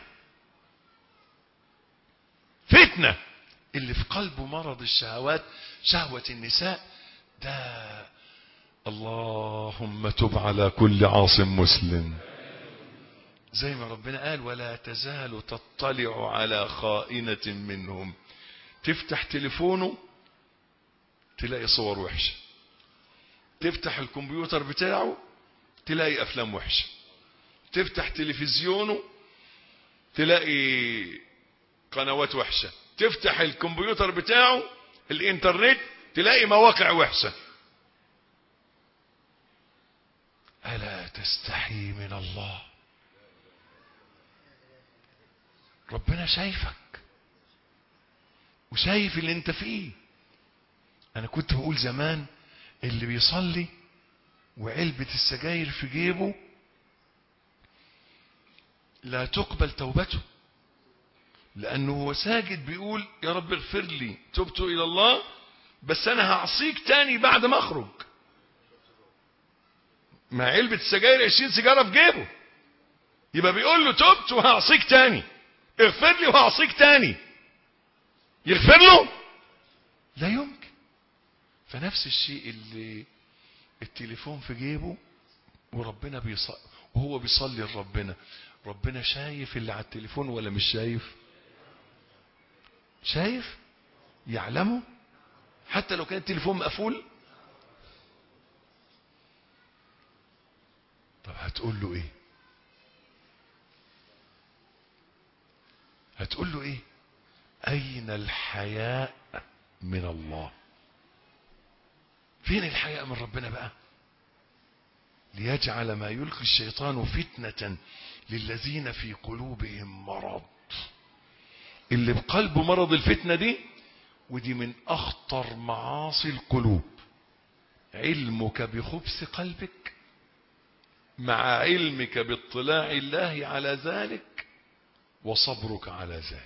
فتنة اللي في قلبه مرض الشهوات شهوة النساء ده اللهم تب على كل عاصم مسلم زي ما ربنا قال ولا تزال تطلع على خائنة منهم تفتح تليفونه تلاقي صور وحشة تفتح الكمبيوتر بتاعه تلاقي افلام وحشة تفتح تلفزيونه تلاقي قنوات وحشة تفتح الكمبيوتر بتاعه الانترنت تلاقي مواقع وحشة ألا تستحي من الله ربنا شايفك وشايف اللي انت فيه انا كنت بقول زمان اللي بيصلي وعلبة السجاير في جيبه لا تقبل توبته لانه هو ساجد بيقول يا رب اغفر لي تبت الى الله بس انا هعصيك تاني بعد ما اخرج مع علبة السجاير 20 سيجارة في جيبه يبقى بيقول له تبت وهعصيك تاني اغفر لي وهعصيك تاني يغفر له لا يمكن فنفس الشيء اللي التليفون في جيبه وربنا بيصلي وهو بيصلي لربنا ربنا شايف اللي على التليفون ولا مش شايف شايف يعلمه حتى لو كان التليفون مقفول طب هتقول له ايه هتقول له ايه اين الحياء من الله فين الحياء من ربنا بقى ليجعل ما يلقي الشيطان فتنة للذين في قلوبهم مرض اللي بقلبه مرض الفتنة دي ودي من اخطر معاصي القلوب علمك بخبث قلبك مع علمك باطلاع الله على ذلك وصبرك على ذلك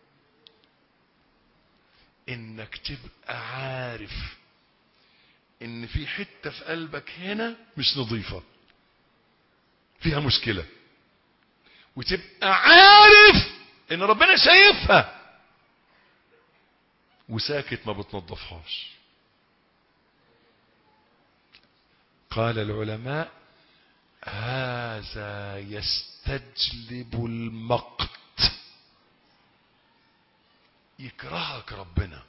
انك تبقى عارف ان في حتة في قلبك هنا مش نظيفة فيها مشكلة وتبقى عارف ان ربنا شايفها وساكت ما بتنظفهاش قال العلماء هذا يستجلب المقت يكرهك ربنا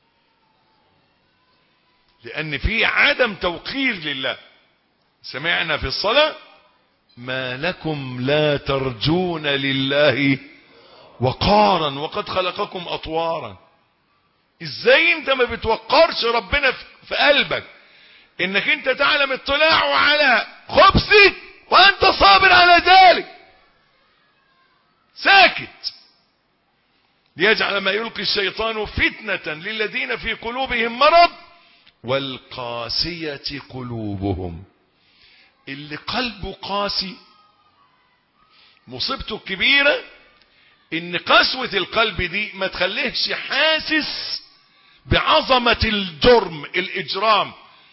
لان في عدم توقير لله سمعنا في الصلاة ما لكم لا ترجون لله وقارا وقد خلقكم اطوارا ازاي انت ما بتوقرش ربنا في قلبك انك انت تعلم اطلاعه على خبثك وانت صابر على ذلك ساكت ليجعل ما يلقي الشيطان فتنة للذين في قلوبهم مرض والقاسية قلوبهم اللي قلبه قاسي مصيبته الكبيرة ان قسوة القلب دي ما تخليهش حاسس بعظمة الجرم الاجرام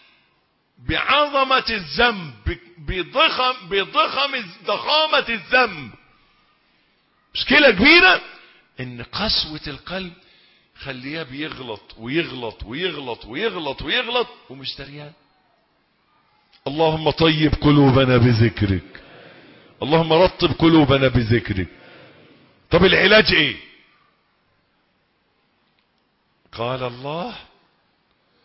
بعظمة الذنب بضخم بضخم ضخامة الذنب مشكلة كبيرة ان قسوة القلب خليه بيغلط ويغلط ويغلط ويغلط ويغلط ومش دريان اللهم طيب قلوبنا بذكرك اللهم رطب قلوبنا بذكرك طب العلاج ايه قال الله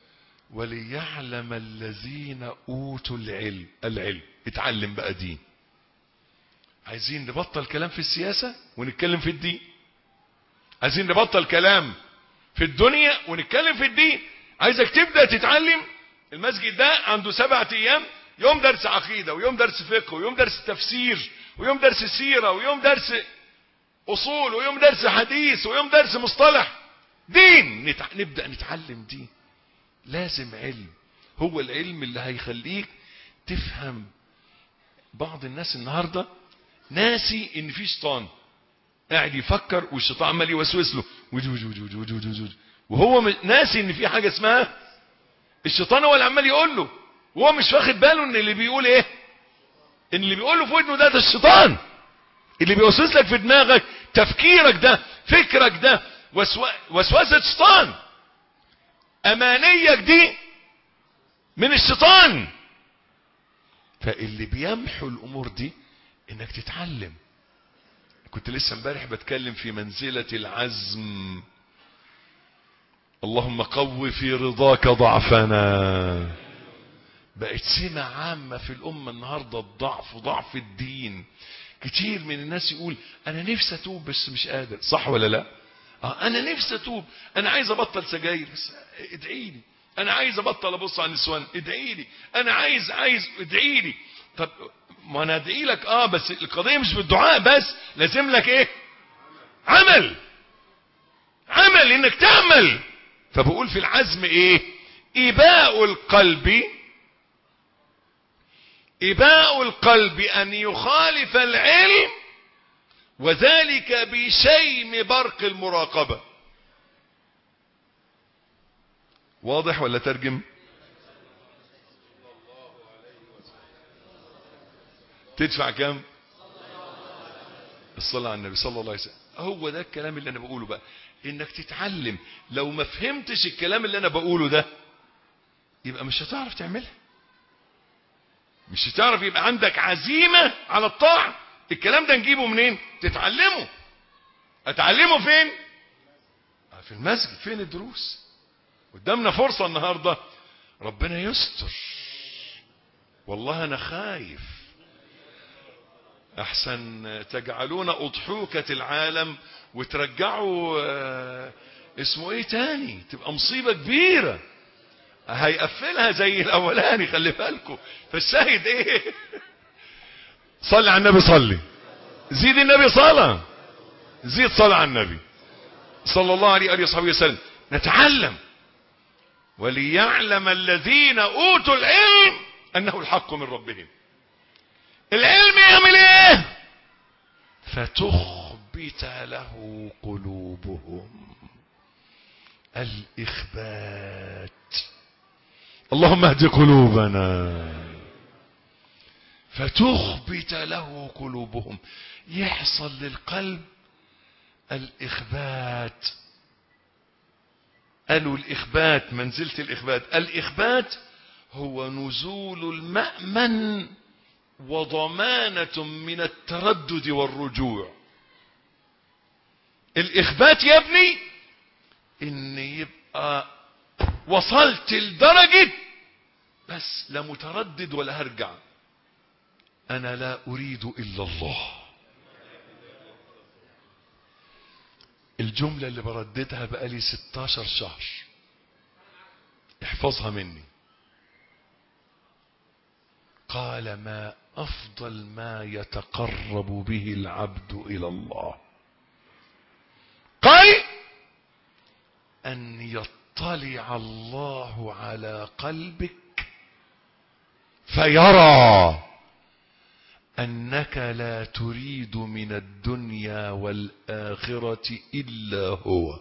وليعلم الذين اوتوا العلم العلم اتعلم بقى دين عايزين نبطل كلام في السياسة ونتكلم في الدين عايزين نبطل كلام في الدنيا ونتكلم في الدين عايزك تبدأ تتعلم المسجد ده عنده سبعة ايام يوم درس عقيدة ويوم درس فقه ويوم درس تفسير ويوم درس سيرة ويوم درس اصول ويوم درس حديث ويوم درس مصطلح دين نتع... نبدأ نتعلم دين لازم علم هو العلم اللي هيخليك تفهم بعض الناس النهارده ناسي ان في شيطان قاعد يفكر والشيطان عمال يوسوس له وجو وجو وجو وجو وجو وجو. وهو م- ناسي ان في حاجه اسمها الشيطان هو اللي عمال يقول له وهو مش واخد باله ان اللي بيقول ايه ان اللي بيقول له في ودنه ده ده الشيطان اللي بيوسوس لك في دماغك تفكيرك ده فكرك ده وسو... وسوسه شيطان امانيك دي من الشيطان فاللي بيمحو الامور دي انك تتعلم كنت لسه امبارح بتكلم في منزلة العزم اللهم قو في رضاك ضعفنا بقت سمة عامة في الأمة النهاردة الضعف ضعف الدين كتير من الناس يقول أنا نفسي أتوب بس مش قادر صح ولا لا آه أنا نفسي أتوب أنا عايز أبطل سجاير بس ادعي لي أنا عايز أبطل أبص على النسوان ادعي لي أنا عايز عايز ادعي لي طب ما أنا أدعي لك آه بس القضية مش بالدعاء بس لازم لك إيه عمل عمل إنك تعمل فبقول في العزم إيه إباء القلب إباء القلب أن يخالف العلم وذلك بشيم برق المراقبة واضح ولا ترجم تدفع كم الصلاة على النبي صلى الله عليه وسلم هو ده الكلام اللي انا بقوله بقى انك تتعلم لو ما فهمتش الكلام اللي انا بقوله ده يبقى مش هتعرف تعملها مش هتعرف يبقى عندك عزيمة على الطاعة الكلام ده نجيبه منين تتعلمه اتعلمه فين في المسجد فين الدروس قدامنا فرصة النهاردة ربنا يستر والله انا خايف احسن تجعلون اضحوكة العالم وترجعوا آه، اسمه ايه تاني تبقى مصيبة كبيرة هيقفلها زي الاولاني خلي بالكم فالشاهد ايه صلي على النبي صلي زيد النبي صلاة زيد صلاة على النبي صلى الله عليه وآله وصحبه وسلم نتعلم وليعلم الذين اوتوا العلم انه الحق من ربهم العلم يعمل ايه فتخبت له قلوبهم الاخبات اللهم اهد قلوبنا فتخبت له قلوبهم يحصل للقلب الاخبات قالوا الاخبات منزلة الاخبات الاخبات هو نزول المأمن وضمانة من التردد والرجوع الإخبات يا ابني إن يبقى وصلت لدرجة بس لا متردد ولا هرجع أنا لا أريد إلا الله الجملة اللي برددها بقالي 16 شهر احفظها مني قال ما افضل ما يتقرب به العبد الى الله قال ان يطلع الله على قلبك فيرى انك لا تريد من الدنيا والاخره الا هو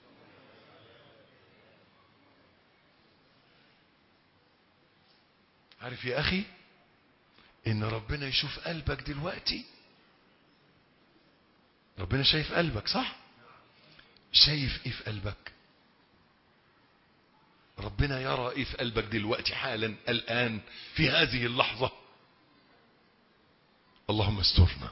عارف يا اخي ان ربنا يشوف قلبك دلوقتي ربنا شايف قلبك صح شايف ايه في قلبك ربنا يرى ايه في قلبك دلوقتي حالا الان في هذه اللحظة اللهم استرنا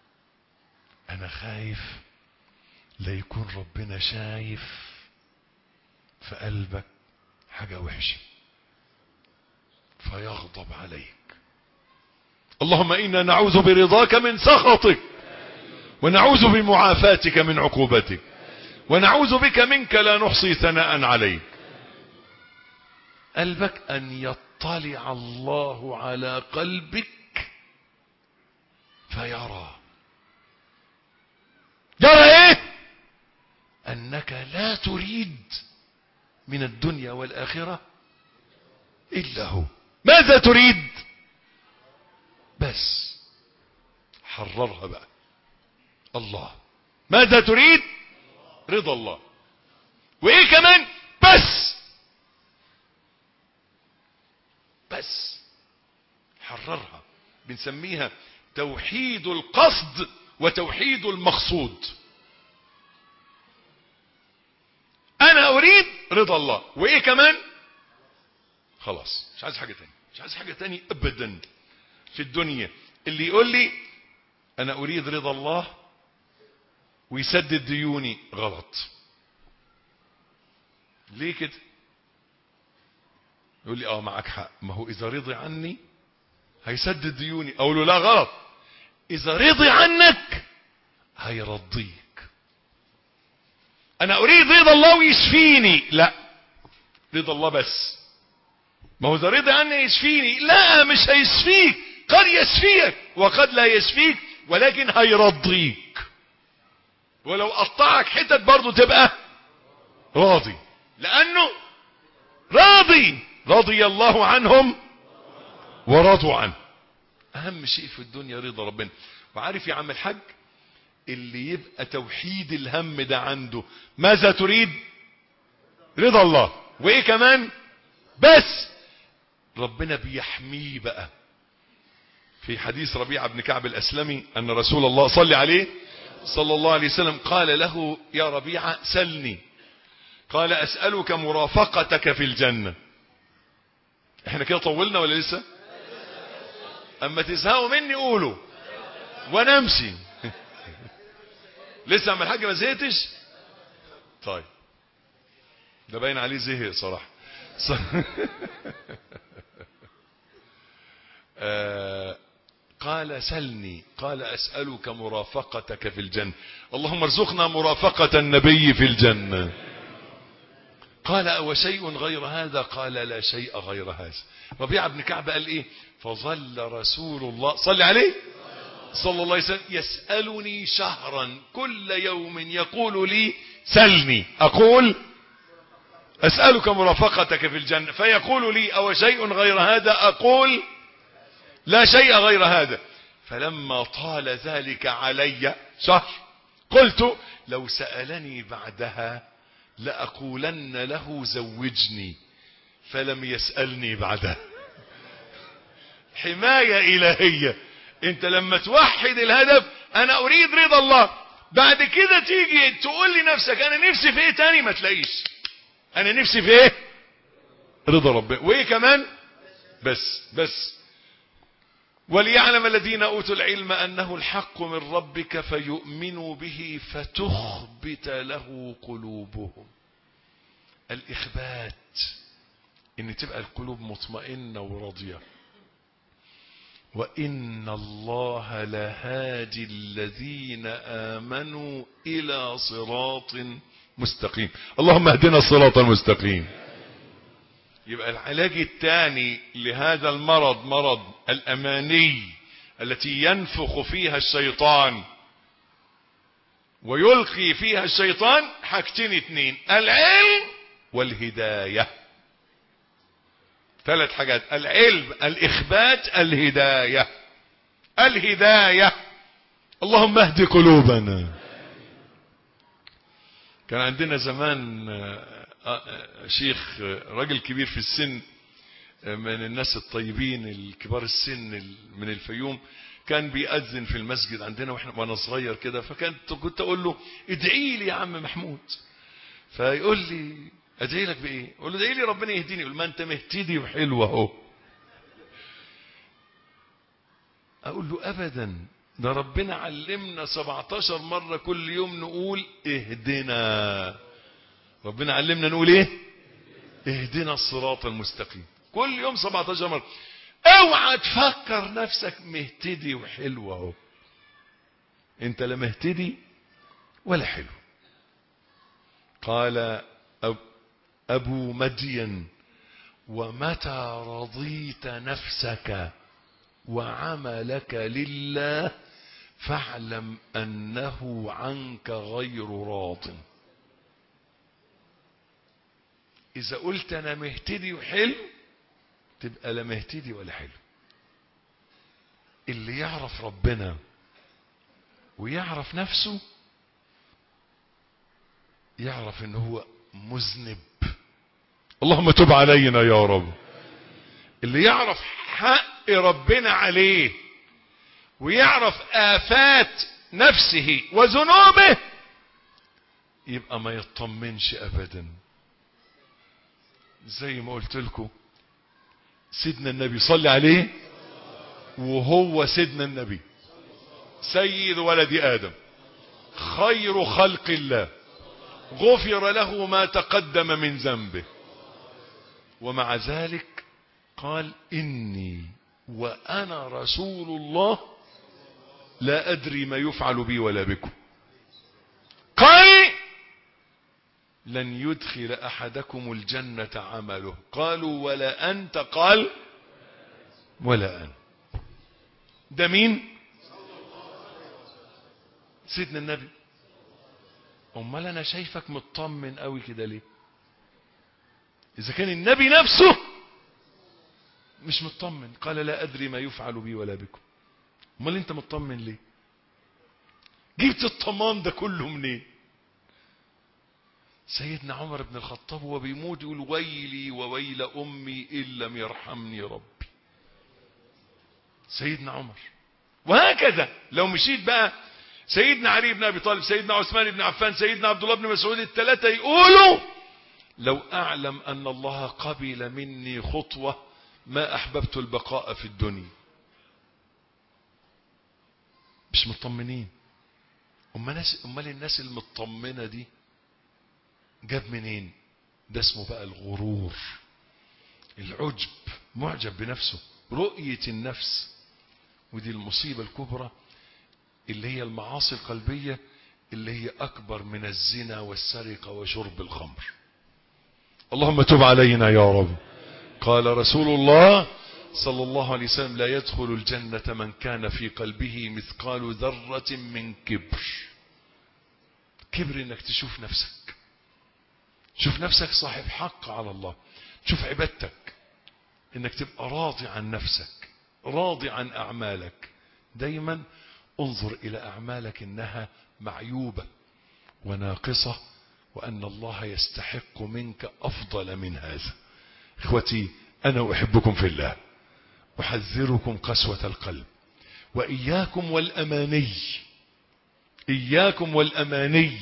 انا خايف لا يكون ربنا شايف في قلبك حاجة وحشة فيغضب عليك اللهم إنا نعوذ برضاك من سخطك ونعوذ بمعافاتك من عقوبتك ونعوذ بك منك لا نحصي ثناء عليك قلبك أن يطلع الله على قلبك فيرى يرى ايه انك لا تريد من الدنيا والاخره الا هو ماذا تريد بس حررها بقى الله ماذا تريد رضا الله وايه كمان بس بس حررها بنسميها توحيد القصد وتوحيد المقصود انا اريد رضا الله وايه كمان خلاص مش عايز حاجه تاني مش عايز حاجه تاني ابدا في الدنيا اللي يقول لي انا اريد رضا الله ويسدد ديوني غلط ليه كده يقول لي اه معك حق ما هو اذا رضي عني هيسدد ديوني اقول له لا غلط اذا رضي عنك هيرضيك انا اريد رضا الله ويشفيني لا رضا الله بس ما هو اذا رضي عني يشفيني لا مش هيشفيك قد يشفيك وقد لا يشفيك ولكن هيرضيك ولو قطعك حتت برضه تبقى راضي لانه راضي رضي الله عنهم ورضوا عنه اهم شيء في الدنيا رضا ربنا وعارف يا عم الحاج اللي يبقى توحيد الهم ده عنده ماذا تريد رضا الله وايه كمان بس ربنا بيحميه بقى في حديث ربيعة بن كعب الأسلمي أن رسول الله صلى عليه صلى الله عليه وسلم قال له يا ربيعة سلني قال أسألك مرافقتك في الجنة احنا كده طولنا ولا لسه اما تزهقوا مني قولوا وانا امشي لسه عم الحاج ما زهقتش طيب ده باين عليه زهق صراحه آه قال سلني قال اسالك مرافقتك في الجنه اللهم ارزقنا مرافقه النبي في الجنه قال أو شيء غير هذا قال لا شيء غير هذا ربيعة بن كعب قال ايه فظل رسول الله صلى عليه صلى الله عليه وسلم يسألني شهرا كل يوم يقول لي سلني أقول أسألك مرافقتك في الجنة فيقول لي أو شيء غير هذا أقول لا شيء غير هذا فلما طال ذلك علي شهر قلت لو سألني بعدها لأقولن له زوجني فلم يسألني بعدها حماية إلهية انت لما توحد الهدف انا اريد رضا الله بعد كده تيجي تقول لي نفسك انا نفسي في ايه تاني ما تلاقيش انا نفسي في ايه رضا ربنا وايه كمان بس بس وليعلم الذين اوتوا العلم انه الحق من ربك فيؤمنوا به فتخبت له قلوبهم الاخبات ان تبقى القلوب مطمئنه وراضيه وان الله لهادي الذين امنوا الى صراط مستقيم اللهم اهدنا الصراط المستقيم يبقى العلاج الثاني لهذا المرض مرض الاماني التي ينفخ فيها الشيطان ويلقي فيها الشيطان حاجتين اتنين العلم والهدايه ثلاث حاجات العلم الاخبات الهدايه الهدايه اللهم اهد قلوبنا كان عندنا زمان شيخ راجل كبير في السن من الناس الطيبين الكبار السن من الفيوم كان بيأذن في المسجد عندنا واحنا وانا صغير كده فكنت كنت اقول له ادعي لي يا عم محمود فيقول لي ادعي لك بايه اقول له ادعي لي ربنا يهديني يقول ما انت مهتدي وحلو اهو اقول له ابدا ده ربنا علمنا 17 مرة كل يوم نقول اهدنا ربنا علمنا نقول ايه اهدنا الصراط المستقيم كل يوم 17 مرة اوعى تفكر نفسك مهتدي وحلو اهو انت لا مهتدي ولا حلو قال ابو مدين ومتى رضيت نفسك وعملك لله فاعلم انه عنك غير راض اذا قلت انا مهتدي وحلو تبقى لا مهتدي ولا حلو اللي يعرف ربنا ويعرف نفسه يعرف ان هو مذنب اللهم تب علينا يا رب اللي يعرف حق ربنا عليه ويعرف آفات نفسه وذنوبه يبقى ما يطمنش أبدا زي ما قلت لكم سيدنا النبي صلي عليه وهو سيدنا النبي سيد ولد آدم خير خلق الله غفر له ما تقدم من ذنبه ومع ذلك قال إني وأنا رسول الله لا أدري ما يفعل بي ولا بكم قال لن يدخل أحدكم الجنة عمله قالوا ولا أنت قال ولا أنا ده مين سيدنا النبي امال انا شايفك مطمن قوي كده ليه اذا كان النبي نفسه مش مطمن قال لا ادري ما يفعل بي ولا بكم امال انت مطمن ليه جبت الطمان ده كله منين سيدنا عمر بن الخطاب وهو بيموت يقول ويلي وويل امي ان لم يرحمني ربي سيدنا عمر وهكذا لو مشيت بقى سيدنا علي بن ابي طالب سيدنا عثمان بن عفان سيدنا عبد الله بن مسعود الثلاثه يقولوا لو اعلم ان الله قبل مني خطوه ما احببت البقاء في الدنيا مش مطمنين امال الناس امال الناس المطمنه دي جاب منين ده اسمه بقى الغرور العجب معجب بنفسه رؤيه النفس ودي المصيبه الكبرى اللي هي المعاصي القلبية اللي هي أكبر من الزنا والسرقة وشرب الخمر اللهم تب علينا يا رب قال رسول الله صلى الله عليه وسلم لا يدخل الجنة من كان في قلبه مثقال ذرة من كبر كبر انك تشوف نفسك شوف نفسك صاحب حق على الله شوف عبادتك انك تبقى راضي عن نفسك راضي عن اعمالك دايما انظر الى اعمالك انها معيوبة وناقصة وان الله يستحق منك افضل من هذا اخوتي انا احبكم في الله احذركم قسوة القلب واياكم والاماني اياكم والاماني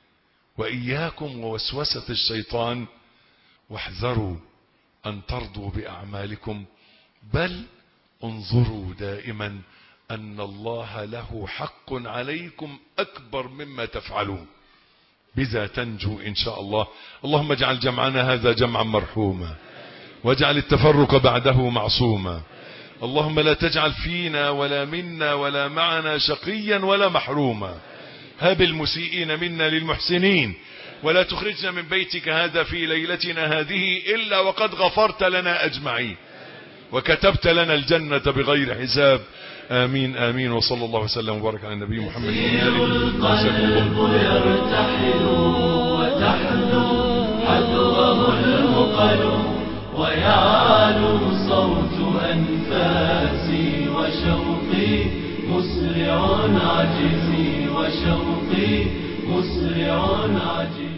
واياكم ووسوسة الشيطان واحذروا ان ترضوا باعمالكم بل انظروا دائما أن الله له حق عليكم أكبر مما تفعلون بذا تنجو إن شاء الله اللهم اجعل جمعنا هذا جمعا مرحوما واجعل التفرق بعده معصوما اللهم لا تجعل فينا ولا منا ولا معنا شقيا ولا محروما هب المسيئين منا للمحسنين ولا تخرجنا من بيتك هذا في ليلتنا هذه إلا وقد غفرت لنا أجمعين وكتبت لنا الجنة بغير حساب آمين آمين وصلى الله وسلم وبارك على النبي محمد القلب يرتحل وتحدو حذوه المقل ويعلو صوت أنفاسي وشوقي مسرع عجزي وشوقي مسرع عجزي